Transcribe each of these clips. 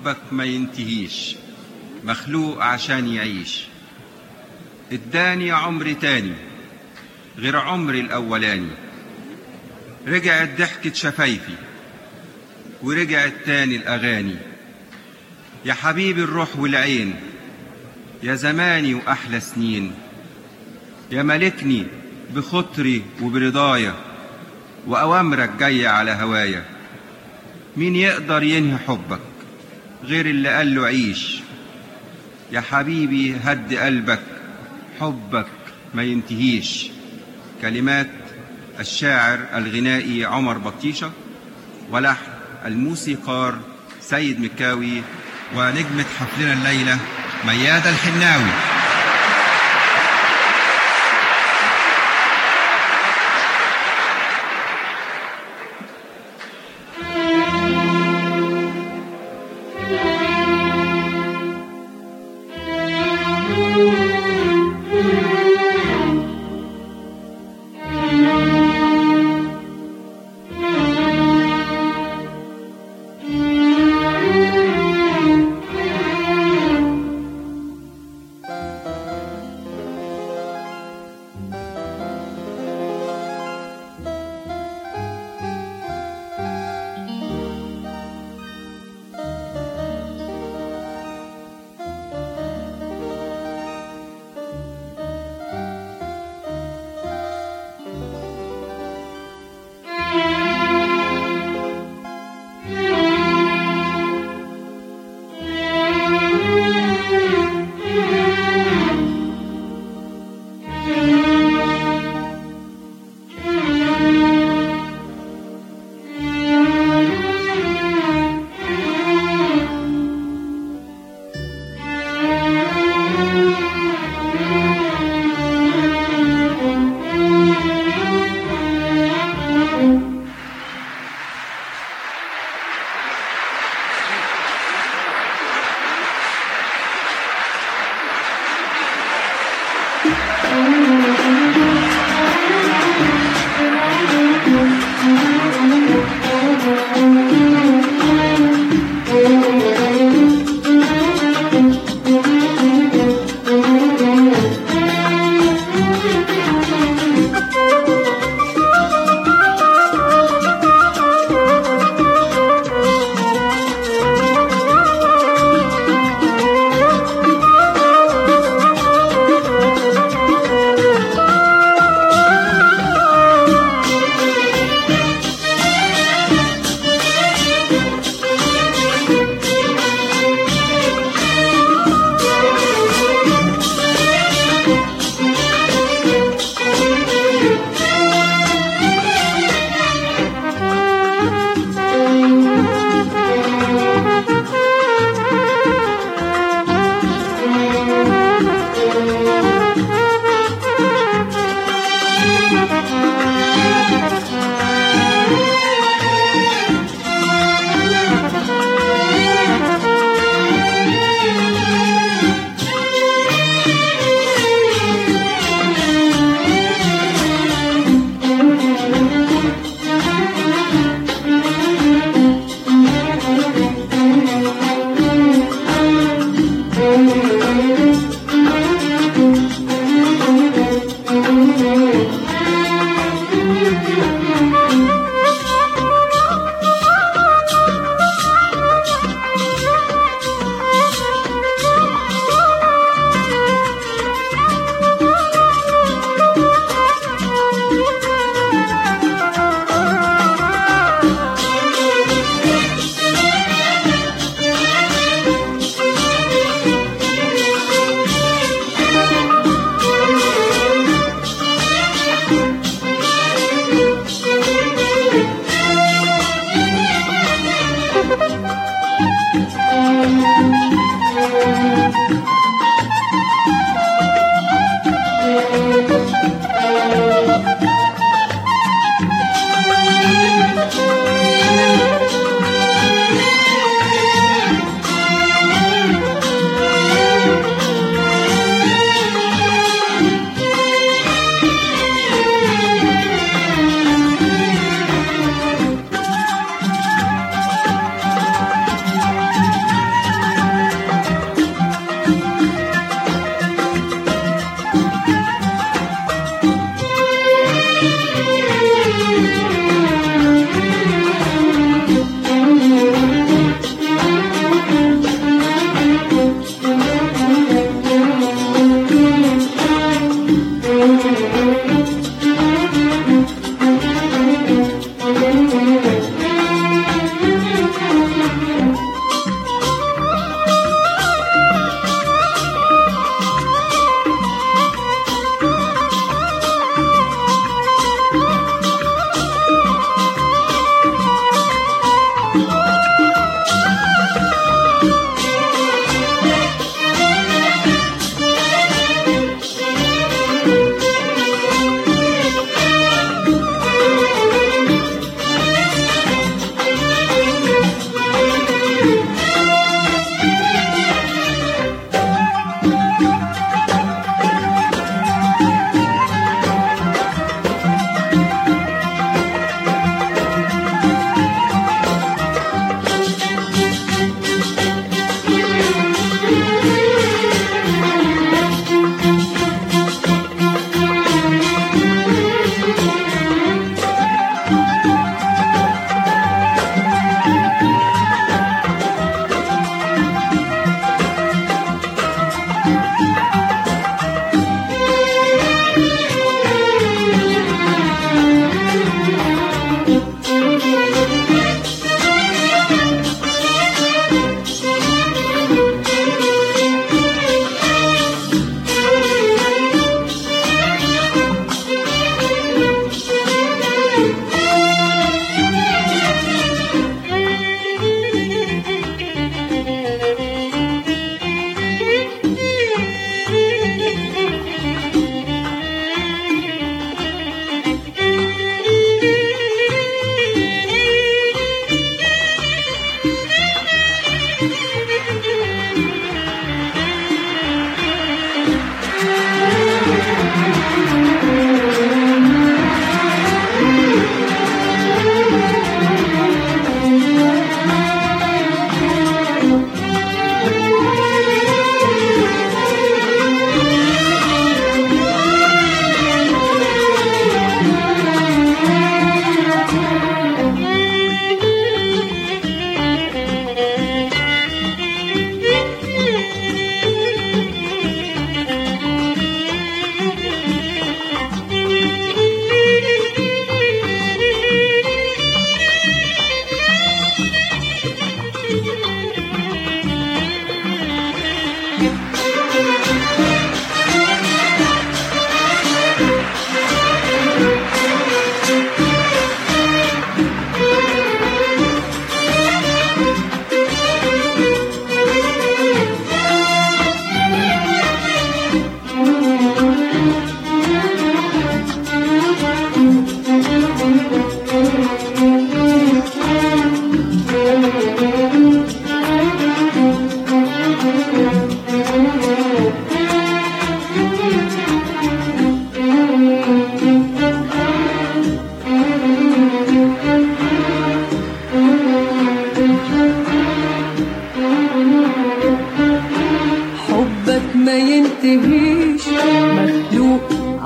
حبك ما ينتهيش مخلوق عشان يعيش اداني عمر تاني غير عمري الأولاني رجعت ضحكة شفايفي ورجعت تاني الأغاني يا حبيبي الروح والعين يا زماني وأحلى سنين يا ملكني بخطري وبرضايا وأوامرك جاية على هوايا مين يقدر ينهي حبك غير اللي قال له عيش يا حبيبي هد قلبك حبك ما ينتهيش كلمات الشاعر الغنائي عمر بطيشة ولحن الموسيقار سيد مكاوي ونجمة حفلنا الليلة ميادة الحناوي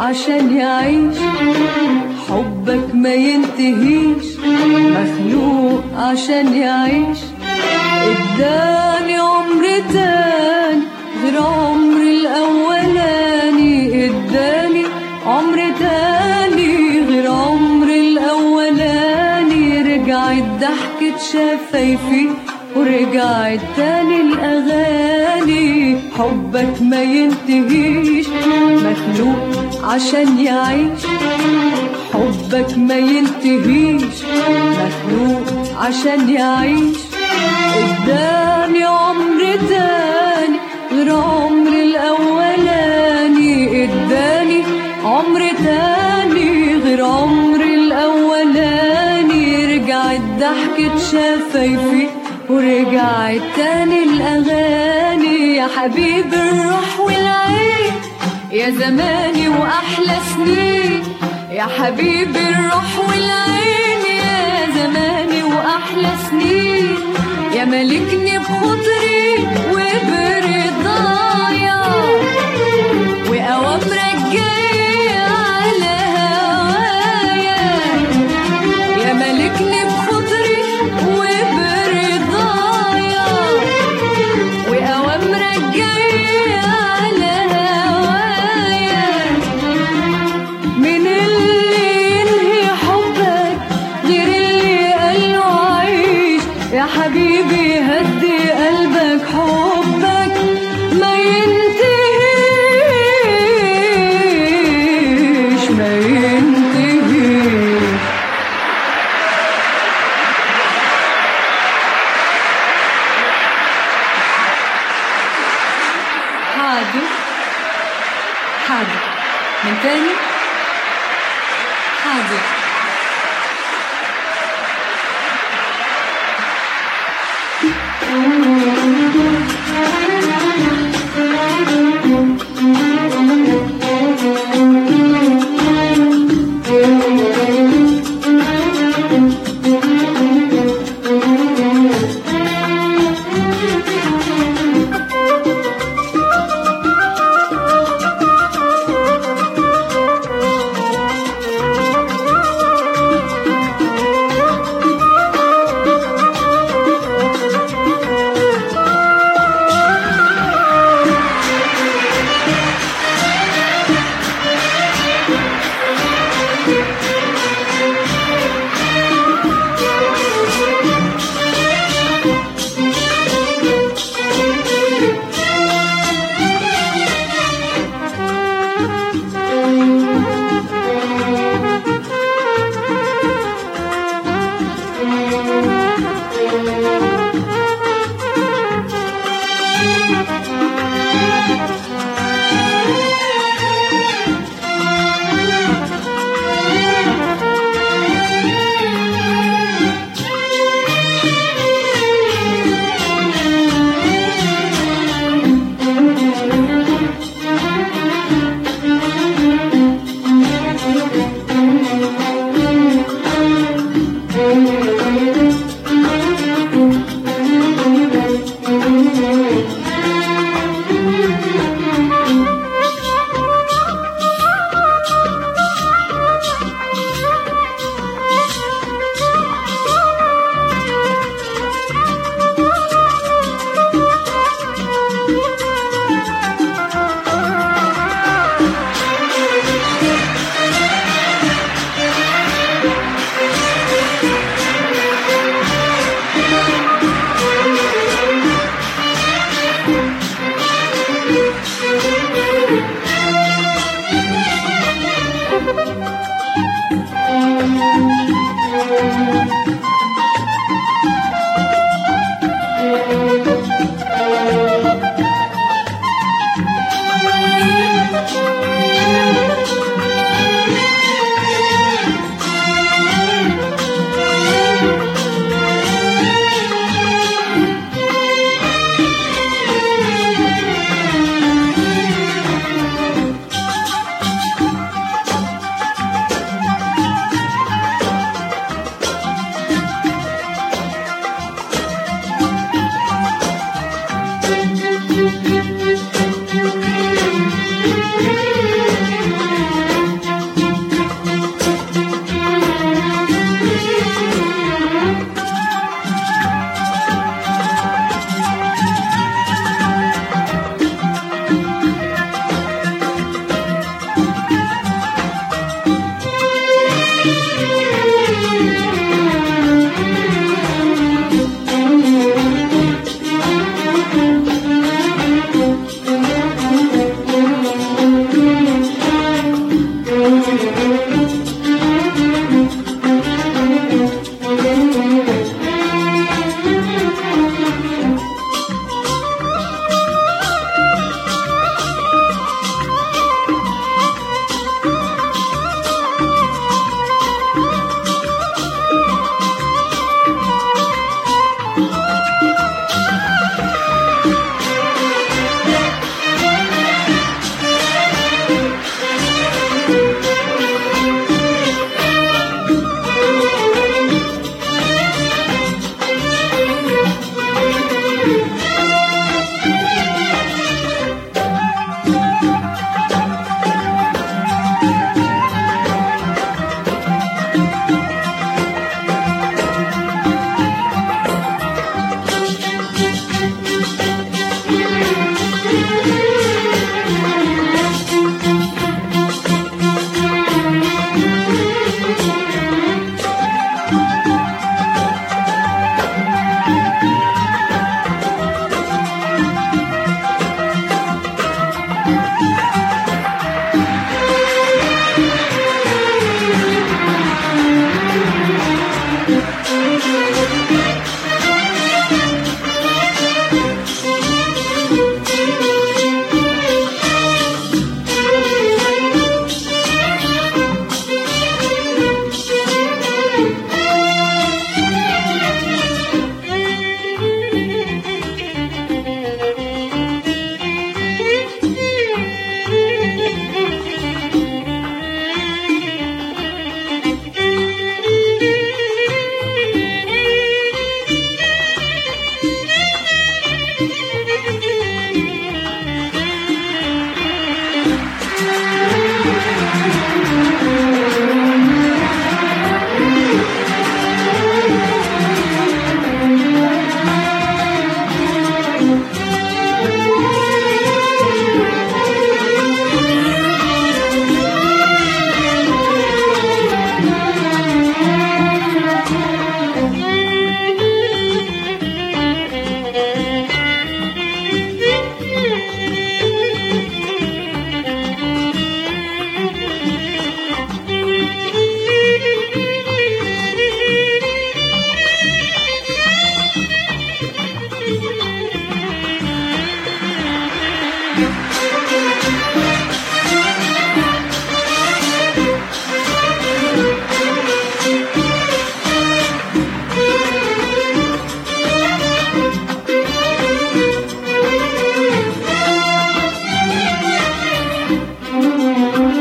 عشان يعيش حبك ما ينتهيش مخلوق عشان يعيش اداني عمر تاني غير عمر الاولاني اداني عمر تاني غير عمر الاولاني رجعت ضحكة شفايفي ورجعت تاني الاغاني حبك ما ينتهيش مخلوق عشان يعيش حبك ما ينتهيش مخلوق عشان يعيش اداني عمر تاني غير عمر الاولاني اداني عمر تاني غير عمر الاولاني رجعت ضحكة شفايفي ورجعت تاني الاغاني يا حبيب الروح والعين يا زماني واحلى سنين يا حبيب الروح والعين يا زماني واحلى سنين يا ملكني بخطري وبرضايا واوامرك جايه على هوايا يا ملكني بخطري وبرضايا واوامرك جايه على هوايا من اللي ينهي حبك غير اللي قاله عيش يا حبيبي هدي قلبك حبك ما ينتهيش ما ينتهيش حاضر حاضر من تاني حاضر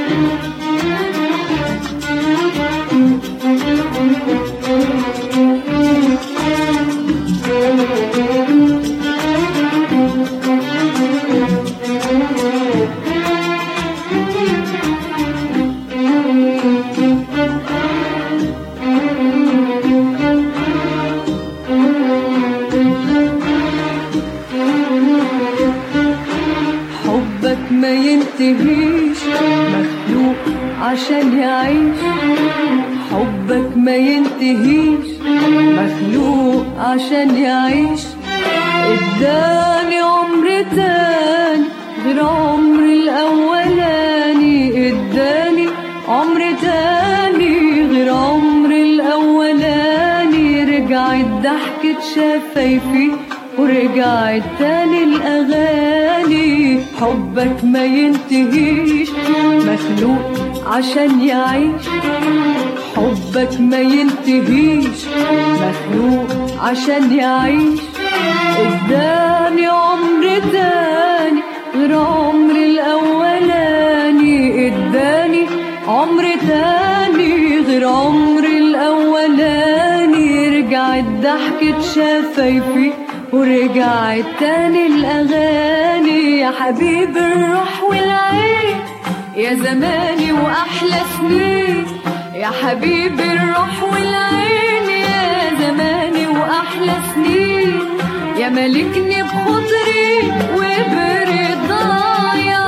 حبك ما ينتهيش مخلوق عشان يعيش حبك ما ينتهيش مخلوق عشان يعيش اداني عمر تاني غير عمر الاولاني اداني عمر تاني غير عمر الاولاني رجعت ضحكة شفايفي ورجعت تاني الاغاني حبك ما ينتهيش مخلوق عشان يعيش حبك ما ينتهيش مخلوق عشان يعيش اداني عمر تاني غير عمر الاولاني اداني عمر تاني غير عمر الاولاني رجعت ضحكة شفايفي ورجعت تاني الاغاني يا حبيب الروح والعين يا زماني واحلى سنين يا حبيب الروح والعين يا زماني واحلى سنين يا ملكني بخطري وبرضايا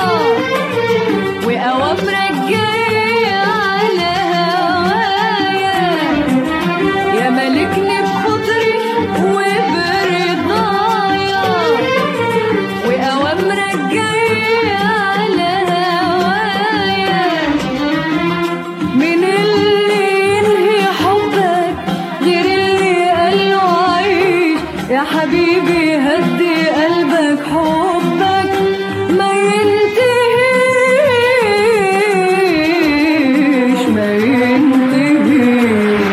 واوامرك جايه على هوايا يا ملكني بخطري وبرضايا واوامرك جايه على هوايا من اللي ينهي حبك غير اللي قاله عيش يا حبيبي هدي قلبك حبك ما ينتهيش ما ينتهيش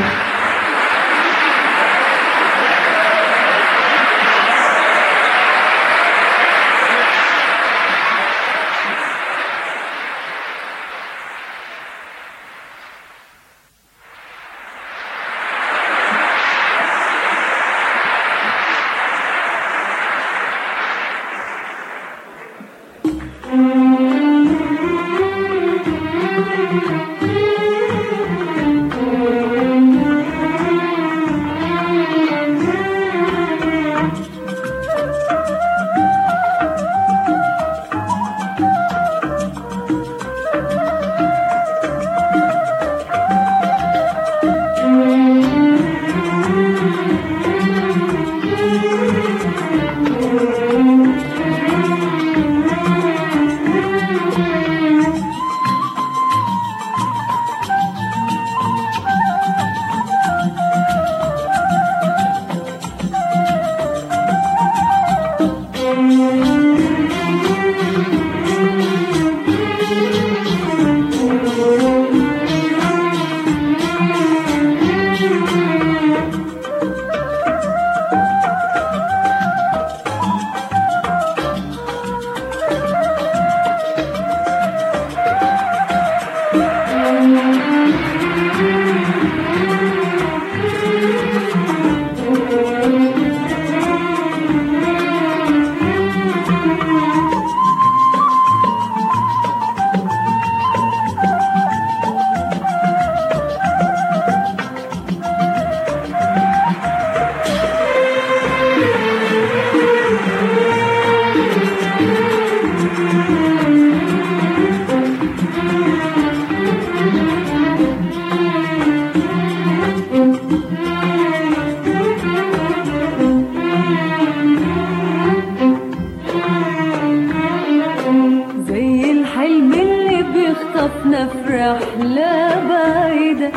زي الحلم اللي بيخطفنا في رحلة بعيدة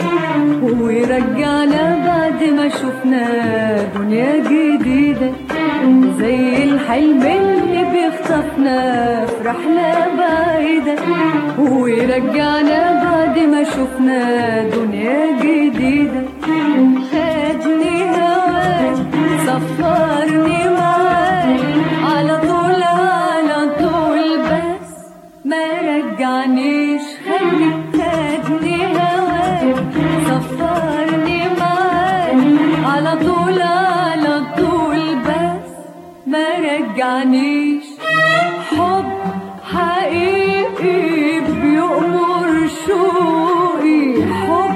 ويرجعنا بعد ما شفنا دنيا جديدة زي الحلم اللي بيخطفنا في رحلة بعيدة ويرجعنا بعد ما شفنا دنيا جديدة خدني هواك سفرني معاك على طول على طول بس ما رجعنيش خلي خدني هواك سفرني معاك على طول على طول بس ما رجعنيش حب حقيقي بيأمر شوقي حب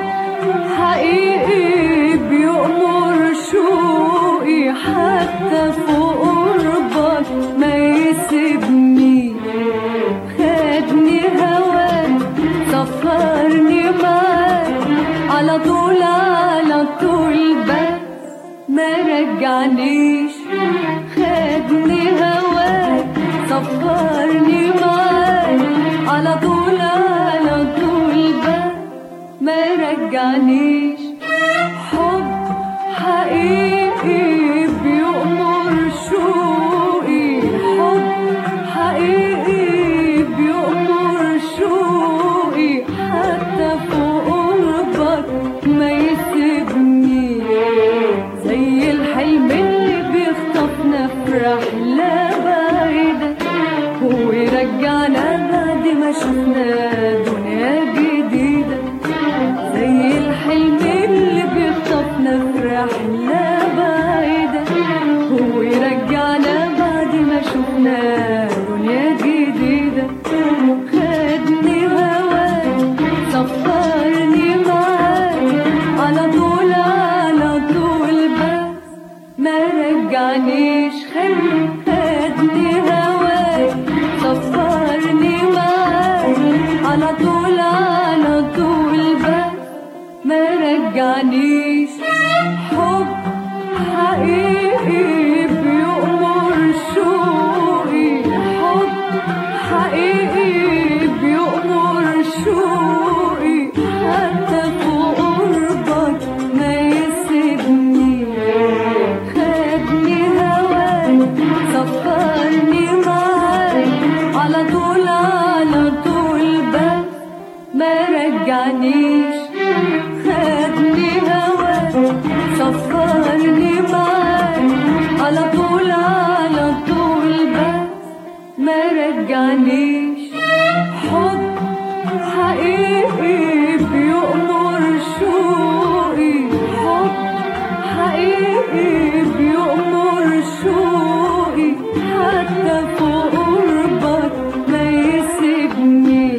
حقيقي بيأمر شوقي حتى في قربك ما يسيبني خدني هواك سفرني معاك على طول على طول بس ما رجعنيش خدني هواك سفرني معاك على طول على طول بس ما رجعنيش حب حقيقي بيأمر شوقي حب حقيقي بيأمر شوقي حتى في قربك ما يسيبني زي الحلم اللي بيخطفنا في رحلة بعيدة هو يرجعنا بعد ما شفنا دنيا جديدة زي الحلم اللي بيخطفنا في رحلة بعيدة هو يرجعنا بعد ما شفنا دنيا جديدة خدني هواك سفرني معاك على طول على طول بس ما رجعنيش خلي خدني هواك سفرني معاك على طول على طول بس ما رجعنيش حب حقيقي بيأمر شوقي حب حقيقي بيأمر شوقي حتى في قربك ما يسيبني خدني هواك سفرني معاك على طول على طول بس ما رجعنيش خدني هواك سفرني معاك على طول على طول بس ما رجعنيش حب حقيقي بيأمر شوقي حب حقيقي بيأمر شوقي حتى في قربك ما يسيبني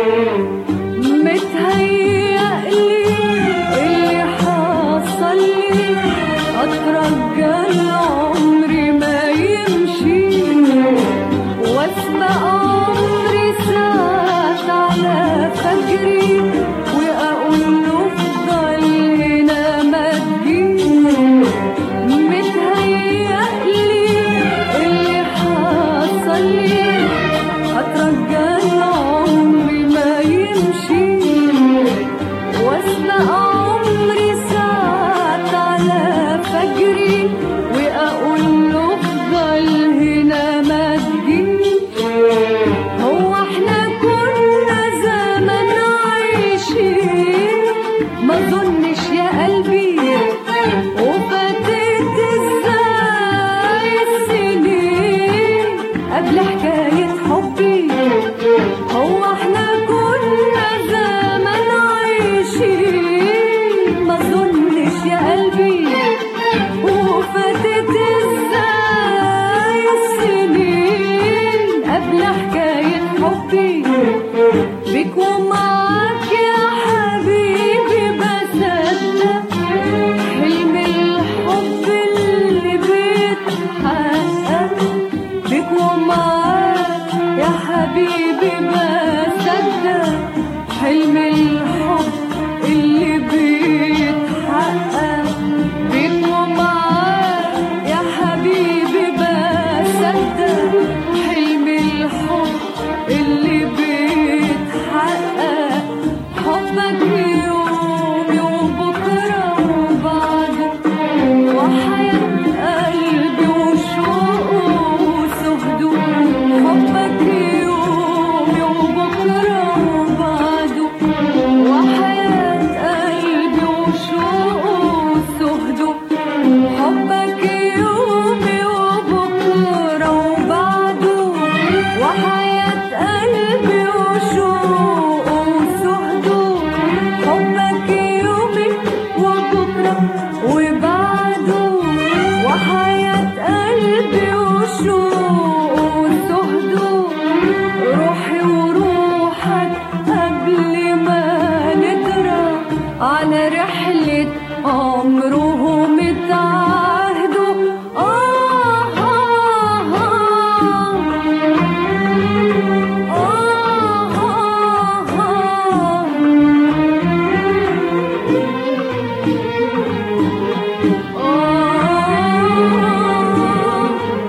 متهيألي اللي حصل لي أترجى العمر ما يمشي واسبق عمري ساعات على فجري وأقول له افضل هنا ما تجيش متهيألي اللي حصل لي أترجى العمر ما يمشي واسبق عمري ساعات على فجري وأقول له افضل هنا ما تجيش هو احنا كنا زمان على رحلة عمرهم اتعهدوا آه آه آه آه آه آه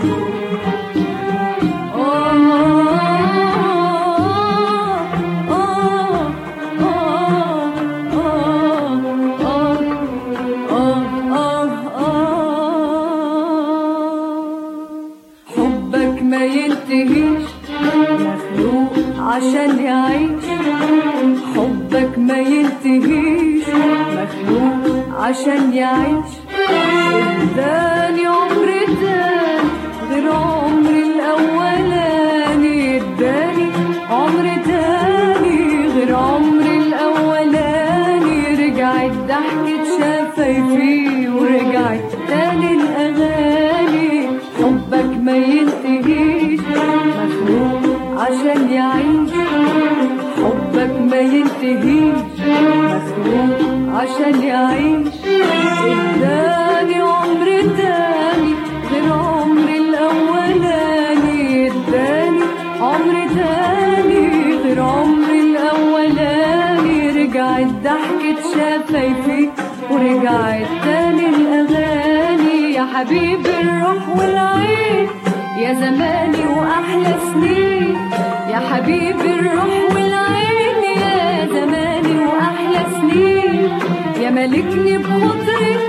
حبك ما ينتهيش مخلوق عشان يعيش حبك ما ينتهيش مخلوق عشان يعيش اداني عمر تاني غير عمر الاولاني اداني عمر تاني غير عمر الاولاني رجعت ضحكة شفايفي ورجعت تاني الاغاني حبك ما ينتهيش مخلوق عشان يعيش حبك ما ينتهيش مخلوق عشان يعيش اداني عمر تاني غير عمر الاولاني اداني عمر تاني غير عمر الاولاني رجعت ضحكة شفايفي ورجعت تاني الاغاني يا حبيبي الروح والعين يا زماني واحلى سنين يا حبيبي الروح والعين يا زماني واحلى سنين يا ملكني بخطري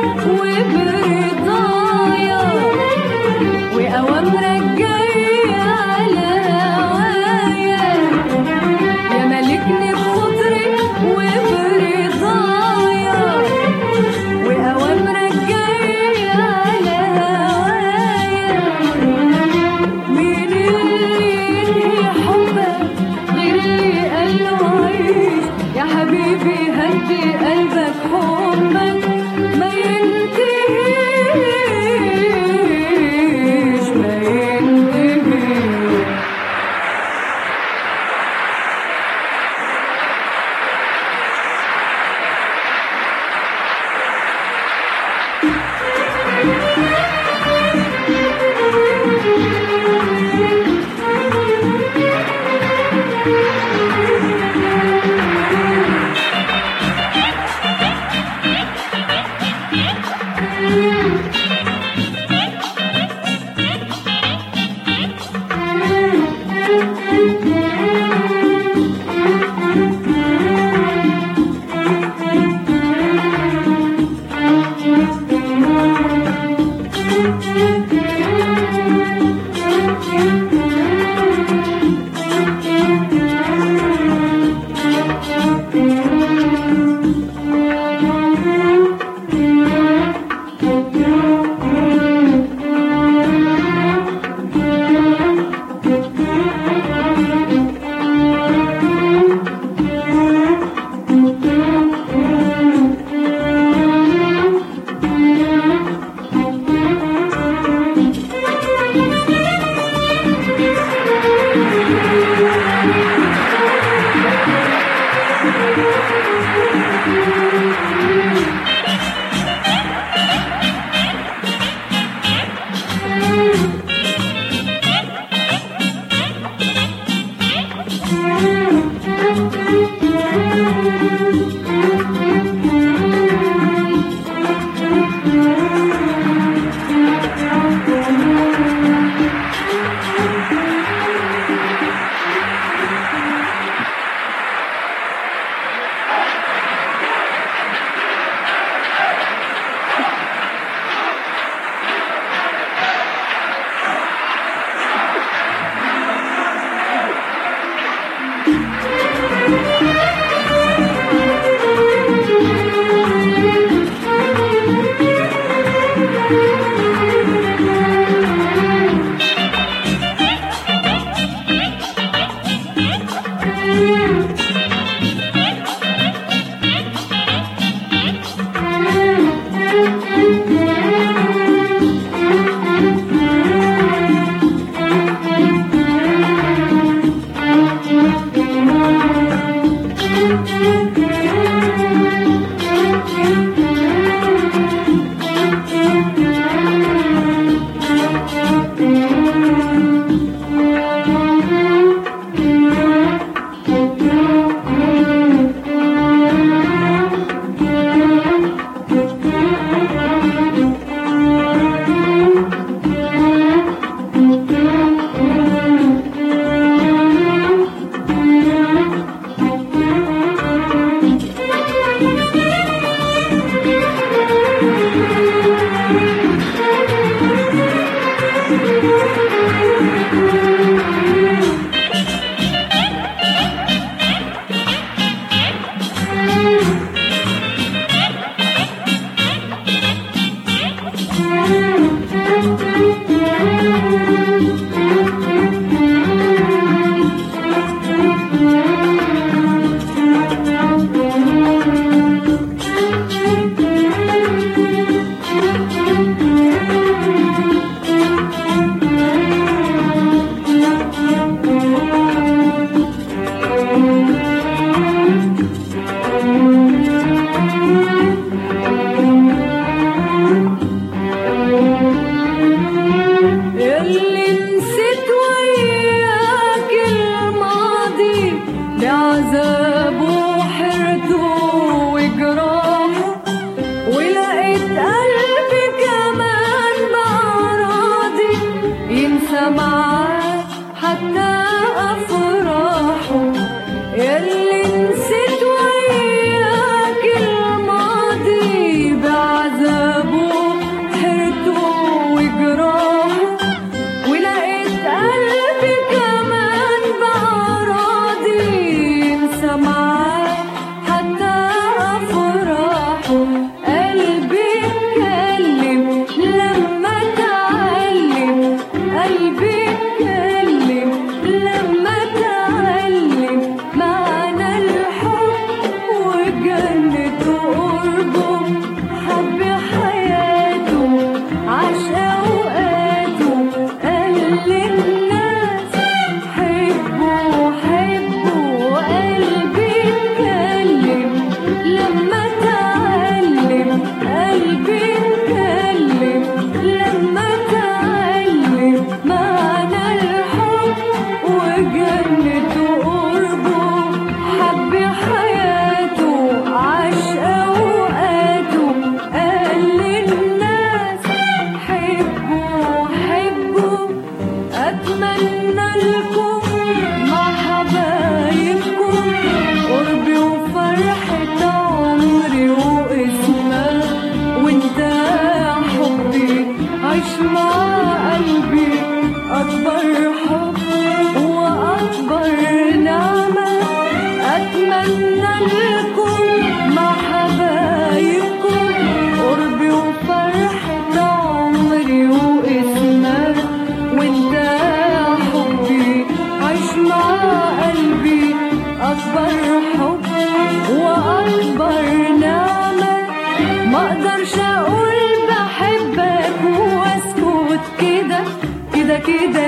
وبرضايا واوامرك جايه على هوايا يا ملكني بخطري وبرضايا واوامرك جايه على هوايا مين اللي ينهي حبك غير اللي قاله عيش يا حبيبي هدي قلبك حبك ما ينتهيش ما ينتهيش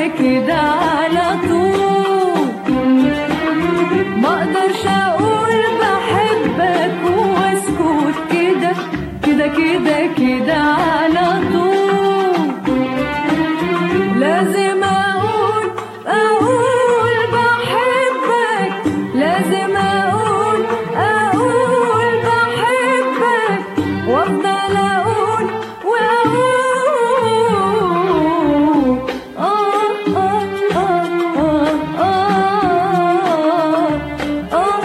كده على طول ما اقدرش اقول بحبك واسكت كده كده كده كده على طول لازم اقول اقول بحبك لازم اقول اقول بحبك وافضل اقول واقول آه آه آه آه آه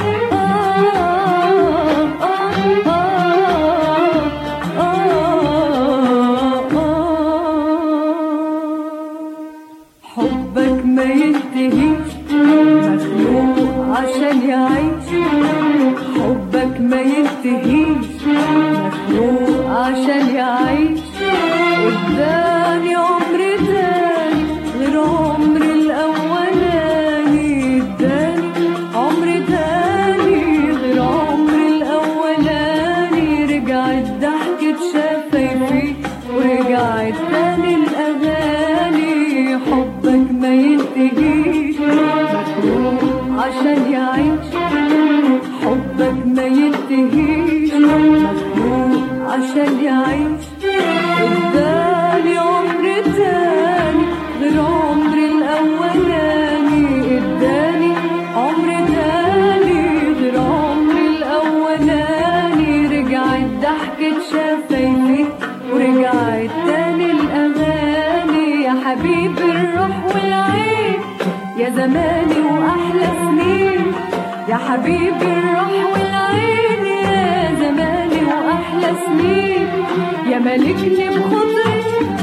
حبك ما ينتهيش مخلوق عشان يعيش حبك ما ينتهيش مخلوق عشان يعيش اداني عمر تاني غير عمر الاولاني اداني عمر تاني غير عمر الاولاني رجعت ضحكة شفايفي ورجعت تاني الاغاني حبك ما ينتهيش مخلوق عشان يعيش حبك ما ينتهيش مخلوق عشان يعيش اداني عمر تاني غير عمر الاولاني اداني عمر تاني غير عمر الاولاني رجعت ضحكة شفايفي ورجعت تاني الاغاني يا حبيب الروح والعين يا زماني واحلى سنين يا حبيب الروح والعين يا زماني واحلى سنين يا ملكني بخطري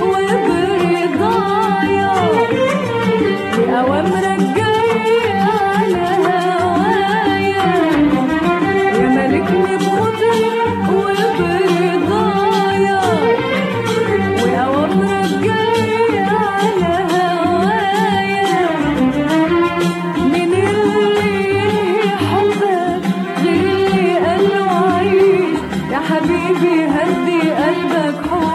وبرضايا بأوامرك جاية على هوايا يا ملكني بخطري وبرضايا وأوامرك جاية على هوايا من اللي ينهي حبك غير اللي قال له عيش يا حبيبي هدي قلبك حب